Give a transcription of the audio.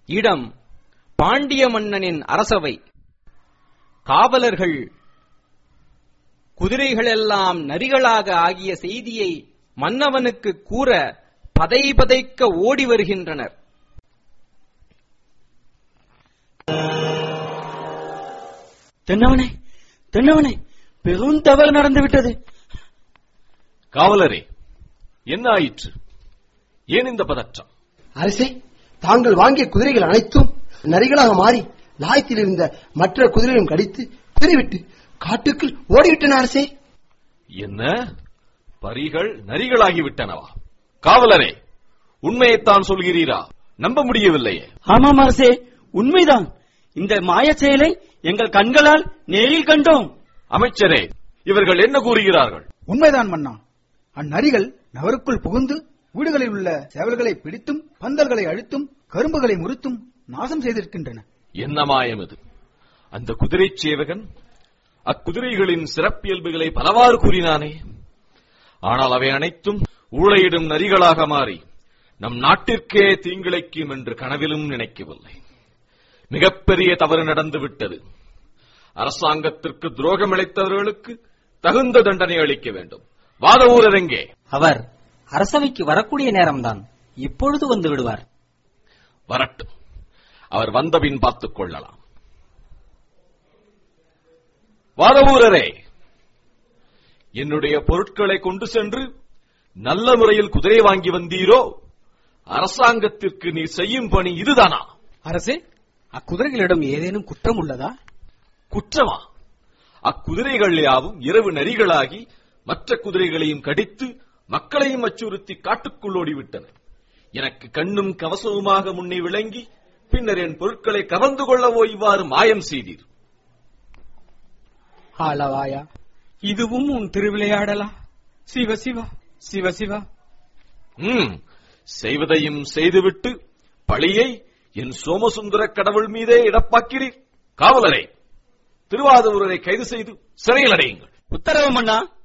இடம் பாண்டிய மன்னனின் அரசவை காவலர்கள் குதிரைகளெல்லாம் நரிகளாக ஆகிய செய்தியை மன்னவனுக்கு கூற பதை பதைக்க ஓடி வருகின்றனர் தென்னவனே தென்னவனே பெரும் தவறு நடந்து விட்டது காவலரே என்ன ஆயிற்று ஏன் இந்த பதற்றம் அரசே தாங்கள் வாங்கிய குதிரைகள் அனைத்தும் நரிகளாக மாறி லாயத்தில் இருந்த மற்ற குதிரையும் கடித்து குதிரை விட்டு காட்டுக்குள் ஓடிவிட்டன அரசே என்ன பரிகள் நரிகளாகிவிட்டனவா காவலரே உண்மையைத்தான் சொல்கிறீரா நம்ப முடியவில்லையே ஆமாம் அரசே உண்மைதான் இந்த மாயச் செயலை எங்கள் கண்களால் நேரில் கண்டோம் அமைச்சரே இவர்கள் என்ன கூறுகிறார்கள் உண்மைதான் மன்னா அந்நரிகள் நகருக்குள் புகுந்து வீடுகளில் உள்ள சேவல்களை பிடித்தும் பந்தல்களை அழுத்தும் கரும்புகளை முறித்தும் நாசம் செய்திருக்கின்றன என்ன மாயம் இது அந்த குதிரைச் சேவகன் அக்குதிரைகளின் சிறப்பியல்புகளை பலவாறு கூறினானே ஆனால் அவை அனைத்தும் ஊழையிடும் நரிகளாக மாறி நம் நாட்டிற்கே தீங்கிழைக்கும் என்று கனவிலும் நினைக்கவில்லை மிகப்பெரிய தவறு நடந்து விட்டது அரசாங்கத்திற்கு துரோகம் இழைத்தவர்களுக்கு தகுந்த தண்டனை அளிக்க வேண்டும் வாதவூரர் எங்கே அவர் அரசவைக்கு வரக்கூடிய நேரம்தான் இப்பொழுது வந்து விடுவார் வரட்டும் அவர் வந்தபின் பார்த்துக் கொள்ளலாம் வாதவூரரே என்னுடைய பொருட்களை கொண்டு சென்று நல்ல முறையில் குதிரை வாங்கி வந்தீரோ அரசாங்கத்திற்கு நீ செய்யும் பணி இதுதானா அரசே அக்குதிரைகளிடம் ஏதேனும் குற்றம் உள்ளதா குற்றமா அக்குதிரைகள் யாவும் இரவு நரிகளாகி மற்ற குதிரைகளையும் கடித்து மக்களையும் அச்சுறுத்தி காட்டுக்குள் ஓடிவிட்டன எனக்கு கண்ணும் கவசவுமாக முன்னே விளங்கி பின்னர் என் பொருட்களை கவர்ந்து கொள்ளவோ இவ்வாறு மாயம் செய்தீர் ஆளவாயா இதுவும் உன் திருவிளையாடலா சிவ சிவா சிவ சிவா ம் செய்வதையும் செய்துவிட்டு பழியை என் சோமசுந்தர கடவுள் மீதே இடப்பாக்கிறீர் காவலரே திருவாதூரரை கைது செய்து சிறையில் அடையுங்கள் உத்தரவு மன்னா